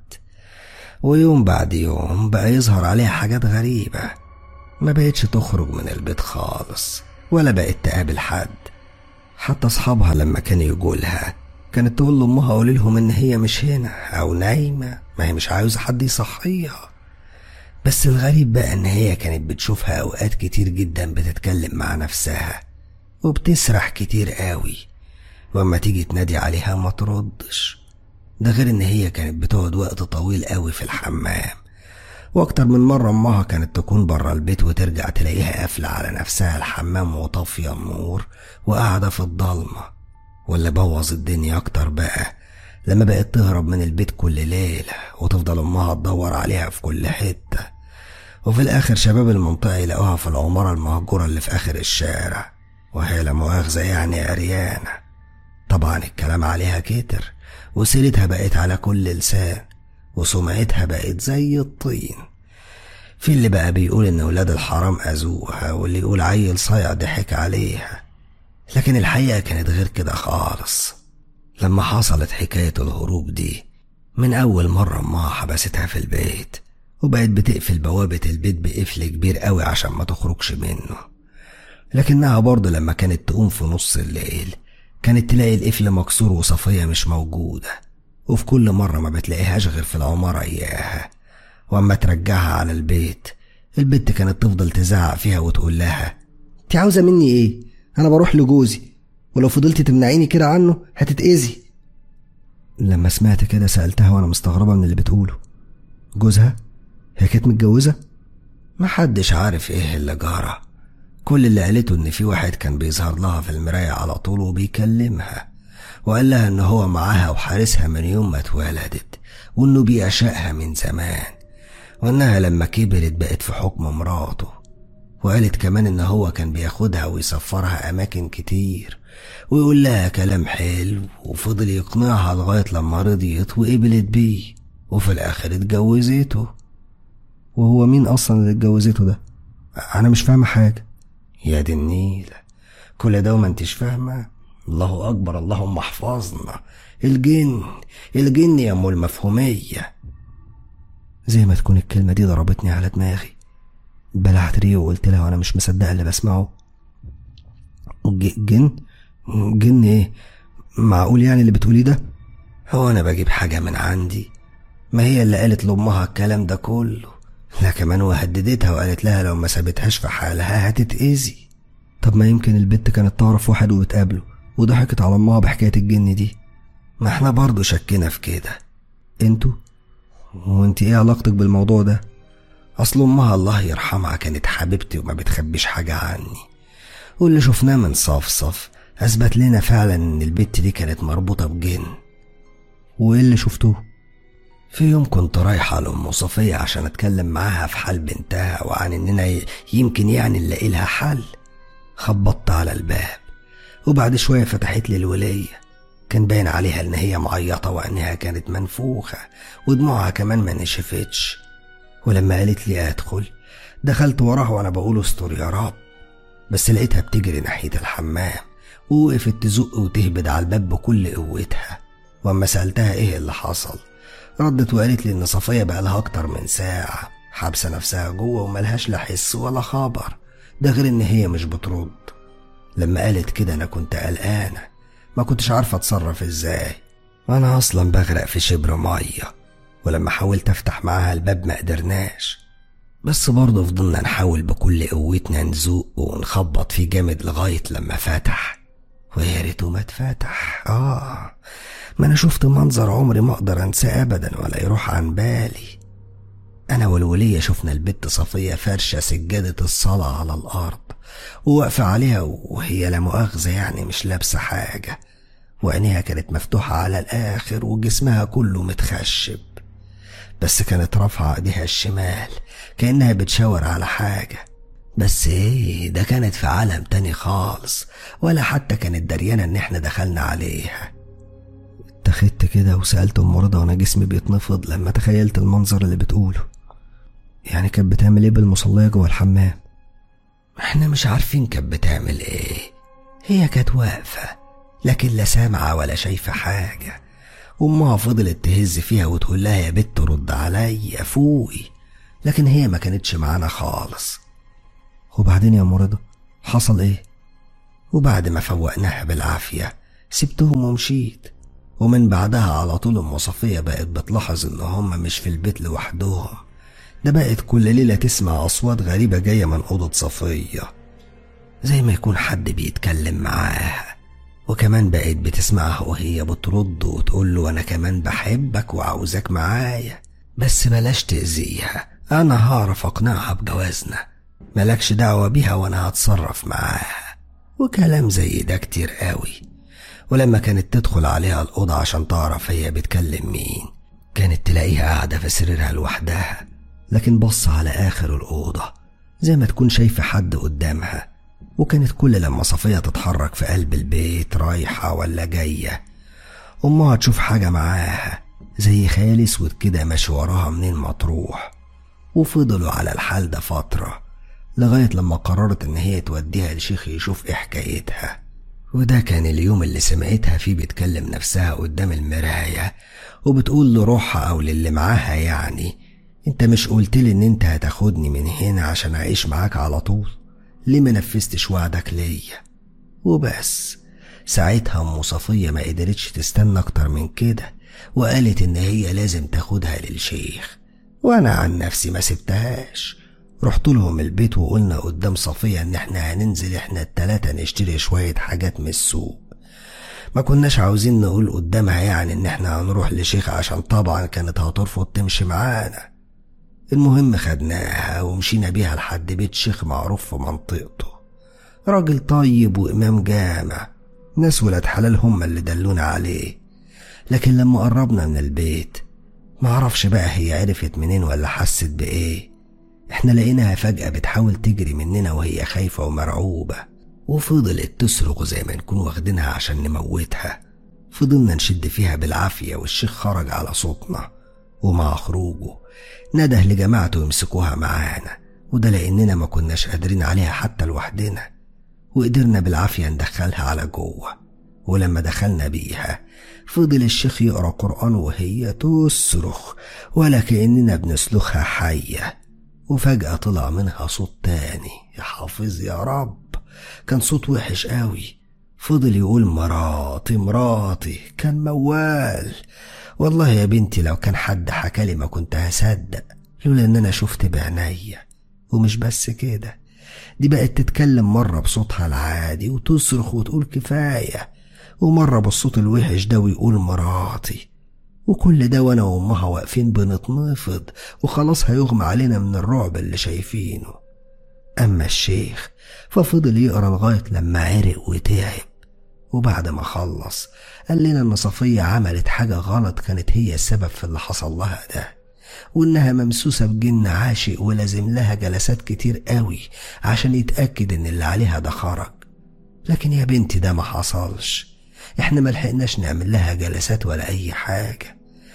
ويوم بعد يوم بقى يظهر عليها حاجات غريبة ما بقتش تخرج من البيت خالص ولا بقت تقابل حد حتى أصحابها لما كانوا يقولها كانت تقول لأمها قولي لهم إن هي مش هنا أو نايمة ما هي مش عاوزة حد يصحيها بس الغريب بقى إن هي كانت بتشوفها أوقات كتير جدا بتتكلم مع نفسها وبتسرح كتير قوي واما تيجي تنادي عليها ما تردش ده غير ان هي كانت بتقعد وقت طويل قوي في الحمام واكتر من مرة امها كانت تكون برا البيت وترجع تلاقيها قافلة على نفسها الحمام وطافية النور وقاعدة في الضلمة واللي بوظ الدنيا اكتر بقى لما بقت تهرب من البيت كل ليلة وتفضل امها تدور عليها في كل حتة وفي الاخر شباب المنطقة يلاقوها في العمارة المهجورة اللي في اخر الشارع وهي لا مؤاخذة يعني عريانة طبعا الكلام عليها كتر وسيرتها بقت على كل لسان وسمعتها بقت زي الطين في اللي بقى بيقول ان ولاد الحرام اذوها واللي يقول عيل صايع ضحك عليها لكن الحقيقة كانت غير كده خالص لما حصلت حكاية الهروب دي من أول مرة أمها حبستها في البيت وبقت بتقفل بوابة البيت بقفل كبير قوي عشان ما تخرجش منه لكنها برضه لما كانت تقوم في نص الليل كانت تلاقي القفل مكسور وصفية مش موجودة وفي كل مرة ما بتلاقيهاش غير في العمارة إياها وأما ترجعها على البيت البت كانت تفضل تزعق فيها وتقول لها انت عاوزة مني ايه انا بروح لجوزي ولو فضلتي تمنعيني كده عنه هتتأذي لما سمعت كده سألتها وأنا مستغربة من اللي بتقوله جوزها هي كانت متجوزة محدش عارف ايه اللي جرى كل اللي قالته ان في واحد كان بيظهر لها في المراية على طول وبيكلمها وقال لها ان هو معاها وحارسها من يوم ما اتولدت وانه بيعشقها من زمان وانها لما كبرت بقت في حكم مراته وقالت كمان ان هو كان بياخدها ويسفرها اماكن كتير ويقول لها كلام حلو وفضل يقنعها لغاية لما رضيت وقبلت بيه وفي الاخر اتجوزته وهو مين اصلا اللي اتجوزته ده انا مش فاهمة حاجة يا دي النيل كل ده وما انتش فاهمة الله أكبر اللهم احفظنا الجن الجن يا أم المفهومية زي ما تكون الكلمة دي ضربتني على دماغي بلعت ريه وقلت لها وأنا مش مصدقة اللي بسمعه ج- جن جن ايه معقول يعني اللي بتقوليه ده هو أنا بجيب حاجة من عندي ما هي اللي قالت لأمها الكلام ده كله لا كمان وهددتها وقالت لها لو ما سابتهاش في حالها هتتأذي طب ما يمكن البت كانت تعرف واحد وتقابله وضحكت على امها بحكاية الجن دي ما احنا برضو شكينا في كده انتوا وانت ايه علاقتك بالموضوع ده اصل امها الله يرحمها كانت حبيبتي وما بتخبيش حاجة عني واللي شفناه من صفصف اثبت لنا فعلا ان البت دي كانت مربوطة بجن وايه اللي شفتوه في يوم كنت رايحة لأم صفية عشان أتكلم معاها في حال بنتها وعن إننا ي- يمكن يعني نلاقي لها حل خبطت على الباب وبعد شوية فتحت لي الولية كان باين عليها إن هي معيطة وإنها كانت منفوخة ودموعها كمان ما نشفتش ولما قالت لي أدخل دخلت وراها وأنا بقول استر يا رب بس لقيتها بتجري ناحية الحمام ووقفت تزق وتهبد على الباب بكل قوتها وأما سألتها إيه اللي حصل ردت وقالت لي إن صفية بقالها أكتر من ساعة حابسة نفسها جوه وملهاش لا حس ولا خبر ده غير إن هي مش بترد لما قالت كده أنا كنت قلقانة ما كنتش عارفة اتصرف ازاي انا اصلا بغرق في شبر مية ولما حاولت افتح معاها الباب ما قدرناش بس برضه فضلنا نحاول بكل قوتنا نزوق ونخبط فيه جامد لغاية لما فتح ويا ريته ما اتفتح اه ما انا شفت منظر عمري ما اقدر انساه ابدا ولا يروح عن بالي انا والولية شفنا البت صفية فرشة سجادة الصلاة على الارض وواقفة عليها وهي لا مؤاخذة يعني مش لابسة حاجة وعينيها كانت مفتوحة على الآخر وجسمها كله متخشب بس كانت رافعة ايديها الشمال كأنها بتشاور على حاجة بس ايه ده كانت في عالم تاني خالص ولا حتى كانت دريانة ان احنا دخلنا عليها اتخذت كده وسألت ام رضا وانا جسمي بيتنفض لما تخيلت المنظر اللي بتقوله يعني كانت بتعمل ايه بالمصلية جوه الحمام احنا مش عارفين كانت بتعمل ايه هي كانت واقفة لكن لا سامعة ولا شايفة حاجة أمها فضلت تهز فيها وتقول لها يا بت رد عليا فوقي لكن هي ما كانتش معانا خالص وبعدين يا مرضى حصل ايه وبعد ما فوقناها بالعافية سبتهم ومشيت ومن بعدها على طول ام صفية بقت بتلاحظ ان هما مش في البيت لوحدهم ده بقت كل ليلة تسمع أصوات غريبة جاية من أوضة صفية زي ما يكون حد بيتكلم معاها وكمان بقت بتسمعها وهي بترد وتقول له أنا كمان بحبك وعاوزك معايا بس بلاش تأذيها أنا هعرف أقنعها بجوازنا ملكش دعوة بيها وأنا هتصرف معاها وكلام زي ده كتير قوي ولما كانت تدخل عليها الأوضة عشان تعرف هي بتكلم مين كانت تلاقيها قاعدة في سريرها لوحدها لكن بص على آخر الأوضة زي ما تكون شايفة حد قدامها وكانت كل لما صفية تتحرك في قلب البيت رايحة ولا جاية أمها تشوف حاجة معاها زي خيال اسود كده ماشي وراها منين ما تروح وفضلوا على الحال ده فترة لغاية لما قررت إن هي توديها لشيخ يشوف إيه حكايتها وده كان اليوم اللي سمعتها فيه بتكلم نفسها قدام المراية وبتقول لروحها أو للي معاها يعني انت مش قلتلي ان انت هتاخدني من هنا عشان اعيش معاك على طول ليه ما نفذتش وعدك ليا وبس ساعتها ام صفية ما قدرتش تستنى اكتر من كده وقالت ان هي لازم تاخدها للشيخ وانا عن نفسي ما سبتهاش رحت لهم البيت وقلنا قدام صفية ان احنا هننزل احنا التلاتة نشتري شوية حاجات من السوق ما كناش عاوزين نقول قدامها يعني ان احنا هنروح لشيخ عشان طبعا كانت هترفض تمشي معانا المهم خدناها ومشينا بيها لحد بيت شيخ معروف في منطقته راجل طيب وإمام جامع ناس ولاد حلال هم اللي دلونا عليه لكن لما قربنا من البيت معرفش بقى هي عرفت منين ولا حست بإيه احنا لقيناها فجأة بتحاول تجري مننا وهي خايفة ومرعوبة وفضلت تصرخ زي ما نكون واخدينها عشان نموتها فضلنا نشد فيها بالعافية والشيخ خرج على صوتنا ومع خروجه نده لجماعته يمسكوها معانا وده لأننا ما كناش قادرين عليها حتى لوحدنا وقدرنا بالعافية ندخلها على جوه ولما دخلنا بيها فضل الشيخ يقرا قرآن وهي تصرخ ولا كأننا بنسلخها حية وفجأة طلع منها صوت تاني يا حافظ يا رب كان صوت وحش قوي فضل يقول مراتي مراتي كان موال والله يا بنتي لو كان حد حكالي ما كنت هصدق لولا ان انا شفت بعينيا ومش بس كده دي بقت تتكلم مرة بصوتها العادي وتصرخ وتقول كفاية ومرة بالصوت الوحش ده ويقول مراتي وكل ده وانا وامها واقفين بنتنفض وخلاص هيغمى علينا من الرعب اللي شايفينه اما الشيخ ففضل يقرا لغاية لما عرق وتعب وبعد ما خلص قال لنا ان صفية عملت حاجة غلط كانت هي السبب في اللي حصل لها ده وانها ممسوسة بجن عاشق ولازم لها جلسات كتير قوي عشان يتأكد ان اللي عليها ده خرج لكن يا بنتي ده ما حصلش احنا ملحقناش نعمل لها جلسات ولا اي حاجة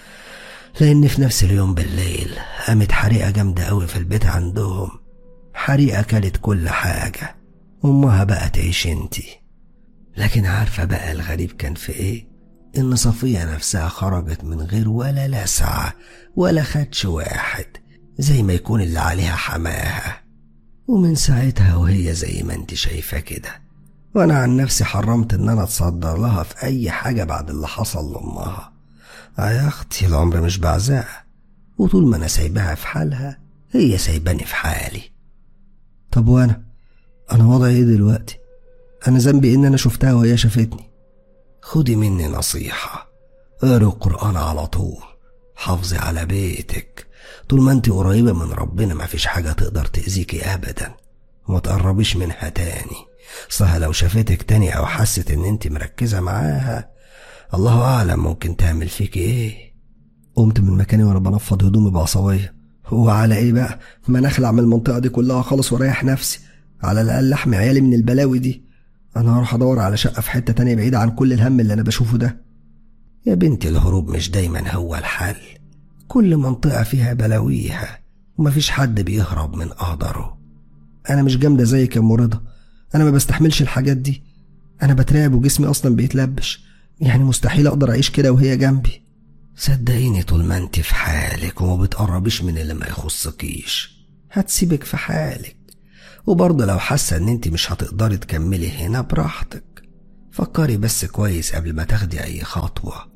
لان في نفس اليوم بالليل قامت حريقة جامدة قوي في البيت عندهم حريقة كلت كل حاجة امها بقى تعيش انتي لكن عارفة بقى الغريب كان في ايه ان صفية نفسها خرجت من غير ولا لسعة ولا خدش واحد زي ما يكون اللي عليها حماها ومن ساعتها وهي زي ما انت شايفة كده وانا عن نفسي حرمت ان انا اتصدر لها في اي حاجة بعد اللي حصل لامها يا اختي العمر مش بعزها وطول ما انا سايباها في حالها هي سايباني في حالي طب وانا انا وضعي ايه دلوقتي انا ذنبي ان انا شفتها وهي شافتني خدي مني نصيحة اقري القرآن على طول حافظي على بيتك طول ما انت قريبة من ربنا مفيش حاجة تقدر تأذيكي أبدا وما تقربيش منها تاني صح لو شافتك تاني أو حست إن انت مركزة معاها الله أعلم ممكن تعمل فيكي إيه قمت من مكاني وأنا بنفض هدومي بعصاية هو على إيه بقى ما أنا أخلع من المنطقة دي كلها خالص وأريح نفسي على الأقل أحمي عيالي من البلاوي دي أنا هروح أدور على شقة في حتة تانية بعيدة عن كل الهم اللي أنا بشوفه ده يا بنتي الهروب مش دايما هو الحل كل منطقة فيها بلاويها ومفيش حد بيهرب من قدره أنا مش جامدة زيك يا أم رضا أنا ما بستحملش الحاجات دي أنا بترعب وجسمي أصلا بيتلبش يعني مستحيل أقدر أعيش كده وهي جنبي صدقيني طول ما انت في حالك وما بتقربيش من اللي ما يخصكيش هتسيبك في حالك وبرضه لو حاسة ان انت مش هتقدري تكملي هنا براحتك فكري بس كويس قبل ما تاخدي اي خطوة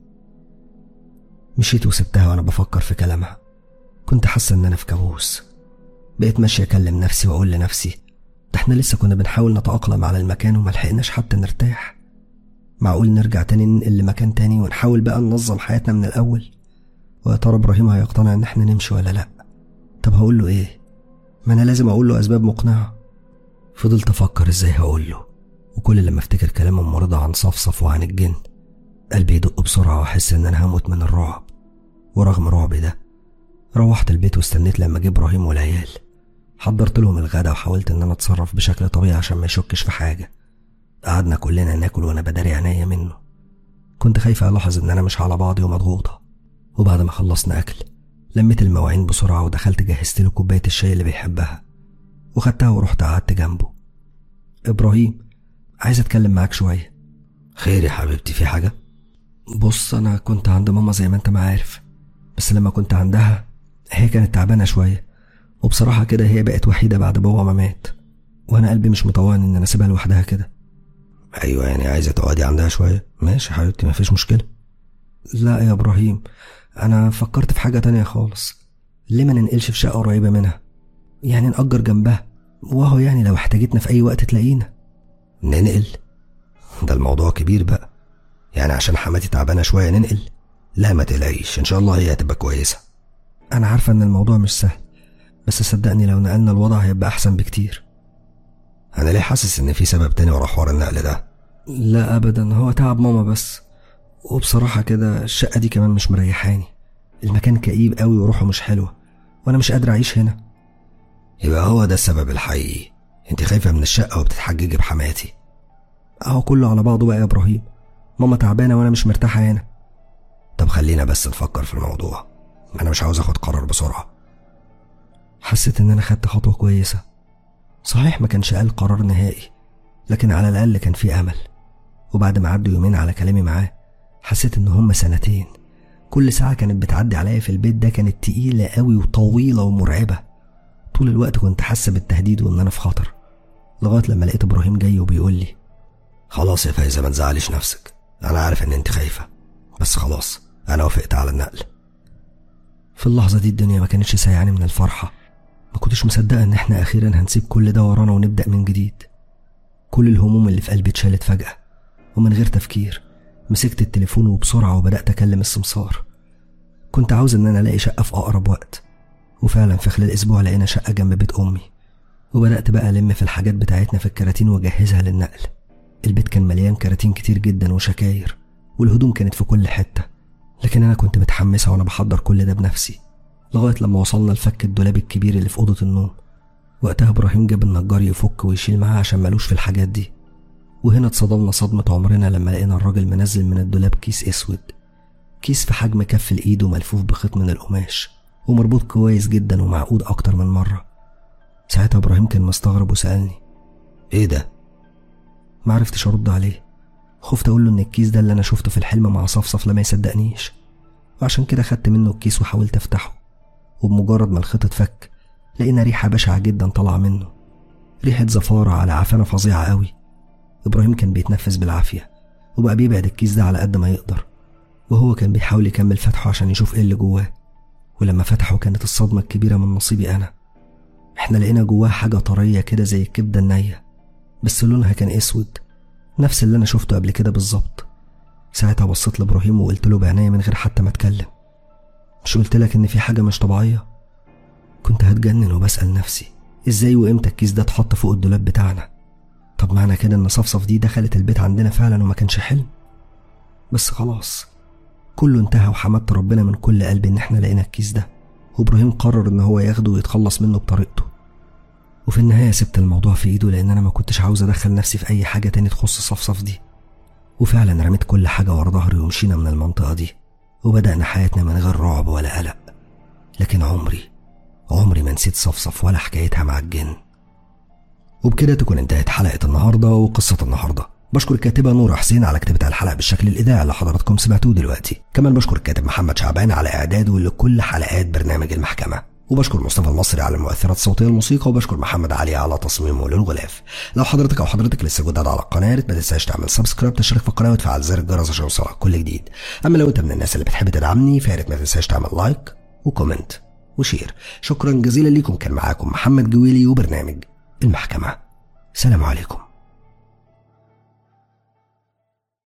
مشيت وسبتها وانا بفكر في كلامها كنت حاسة ان انا في كابوس بقيت ماشي اكلم نفسي واقول لنفسي ده احنا لسه كنا بنحاول نتأقلم على المكان وملحقناش حتى نرتاح معقول نرجع تاني ننقل لمكان تاني ونحاول بقى ننظم حياتنا من الأول ويا ترى إبراهيم هيقتنع إن إحنا نمشي ولا لأ طب هقول له إيه ما أنا لازم أقول له أسباب مقنعة فضلت أفكر إزاي هقول له وكل لما أفتكر كلام أم رضا عن صفصف وعن الجن قلبي يدق بسرعة وأحس إن أنا هموت من الرعب ورغم رعبي ده روحت البيت واستنيت لما جه إبراهيم والعيال حضرت لهم الغدا وحاولت إن أنا أتصرف بشكل طبيعي عشان ما يشكش في حاجة قعدنا كلنا ناكل وانا بداري عينيا منه كنت خايفة ألاحظ إن أنا مش على بعضي ومضغوطة وبعد ما خلصنا أكل لميت المواعين بسرعة ودخلت جهزت له كوباية الشاي اللي بيحبها وخدتها ورحت قعدت جنبه إبراهيم عايز أتكلم معاك شوية خير يا حبيبتي في حاجة؟ بص أنا كنت عند ماما زي ما أنت ما عارف بس لما كنت عندها هي كانت تعبانة شوية وبصراحة كده هي بقت وحيدة بعد بابا ما مات وأنا قلبي مش مطوعني إن أنا أسيبها لوحدها كده ايوه يعني عايزه تقعدي عندها شويه ماشي حبيبتي مفيش مشكله لا يا ابراهيم انا فكرت في حاجه تانية خالص ليه ما ننقلش في شقه قريبه منها يعني نأجر جنبها وهو يعني لو احتاجتنا في اي وقت تلاقينا ننقل ده الموضوع كبير بقى يعني عشان حماتي تعبانه شويه ننقل لا ما تقلقيش ان شاء الله هي هتبقى كويسه انا عارفه ان الموضوع مش سهل بس صدقني لو نقلنا الوضع هيبقى احسن بكتير انا ليه حاسس ان في سبب تاني ورا حوار النقل ده لا ابدا هو تعب ماما بس وبصراحة كده الشقة دي كمان مش مريحاني المكان كئيب قوي وروحه مش حلوة وانا مش قادر اعيش هنا يبقى هو ده السبب الحقيقي انت خايفة من الشقة وبتتحججي بحماتي اهو كله على بعضه بقى يا ابراهيم ماما تعبانة وانا مش مرتاحة هنا طب خلينا بس نفكر في الموضوع انا مش عاوز اخد قرار بسرعة حسيت ان انا خدت خطوة كويسة صحيح ما كانش قال قرار نهائي لكن على الأقل كان في أمل وبعد ما عدوا يومين على كلامي معاه حسيت إن هما سنتين كل ساعة كانت بتعدي عليا في البيت ده كانت تقيلة قوي وطويلة ومرعبة طول الوقت كنت حاسة بالتهديد وإن أنا في خطر لغاية لما لقيت إبراهيم جاي وبيقول لي خلاص يا فايزة ما تزعليش نفسك أنا عارف إن أنت خايفة بس خلاص أنا وافقت على النقل في اللحظة دي الدنيا ما كانتش سايعاني من الفرحة ما كنتش مصدقة إن إحنا أخيرا هنسيب كل ده ورانا ونبدأ من جديد كل الهموم اللي في قلبي اتشالت فجأة ومن غير تفكير مسكت التليفون وبسرعة وبدأت أكلم السمسار كنت عاوز إن أنا ألاقي شقة في أقرب وقت وفعلا في خلال أسبوع لقينا شقة جنب بيت أمي وبدأت بقى ألم في الحاجات بتاعتنا في الكراتين وأجهزها للنقل البيت كان مليان كراتين كتير جدا وشكاير والهدوم كانت في كل حتة لكن أنا كنت متحمسة وأنا بحضر كل ده بنفسي لغاية لما وصلنا لفك الدولاب الكبير اللي في أوضة النوم وقتها إبراهيم جاب النجار يفك ويشيل معاه عشان ملوش في الحاجات دي وهنا اتصدمنا صدمة عمرنا لما لقينا الراجل منزل من الدولاب كيس أسود كيس في حجم كف الإيد وملفوف بخيط من القماش ومربوط كويس جدا ومعقود أكتر من مرة ساعتها إبراهيم كان مستغرب وسألني إيه ده؟ معرفتش أرد عليه خفت أقول له إن الكيس ده اللي أنا شفته في الحلم مع صفصف لما يصدقنيش وعشان كده خدت منه الكيس وحاولت أفتحه وبمجرد ما الخيط اتفك لقينا ريحة بشعة جدا طالعة منه ريحة زفارة على عفانة فظيعة قوي إبراهيم كان بيتنفس بالعافية وبقى بيبعد الكيس ده على قد ما يقدر وهو كان بيحاول يكمل فتحه عشان يشوف ايه اللي جواه ولما فتحه كانت الصدمة الكبيرة من نصيبي أنا احنا لقينا جواه حاجة طرية كده زي الكبدة النية بس لونها كان اسود نفس اللي انا شفته قبل كده بالظبط ساعتها بصيت لابراهيم وقلت له بعناية من غير حتى ما اتكلم مش قلت لك ان في حاجة مش طبيعية كنت هتجنن وبسأل نفسي ازاي وامتى الكيس ده اتحط فوق الدولاب بتاعنا طب معنى كده ان صفصف دي دخلت البيت عندنا فعلا وما كانش حلم بس خلاص كله انتهى وحمدت ربنا من كل قلبي ان احنا لقينا الكيس ده وابراهيم قرر ان هو ياخده ويتخلص منه بطريقته وفي النهاية سبت الموضوع في ايده لان انا ما كنتش عاوز ادخل نفسي في اي حاجة تاني تخص صفصف دي وفعلا رميت كل حاجة ورا ظهري ومشينا من المنطقة دي وبدأنا حياتنا من غير رعب ولا قلق لكن عمري عمري ما نسيت صفصف ولا حكايتها مع الجن وبكده تكون انتهت حلقة النهاردة وقصة النهاردة بشكر الكاتبة نورة حسين على كتابة الحلقة بالشكل الإذاعي اللي حضراتكم سمعتوه دلوقتي كمان بشكر الكاتب محمد شعبان على إعداده لكل حلقات برنامج المحكمة وبشكر مصطفى المصري على المؤثرات الصوتية الموسيقى وبشكر محمد علي على تصميمه للغلاف لو حضرتك أو حضرتك لسه جداد على القناة ما تنساش تعمل سبسكرايب تشترك في القناة وتفعل زر الجرس عشان يوصلك كل جديد أما لو أنت من الناس اللي بتحب تدعمني فيا ريت ما تنساش تعمل لايك وكومنت وشير شكرا جزيلا ليكم كان معاكم محمد جويلي وبرنامج المحكمة سلام عليكم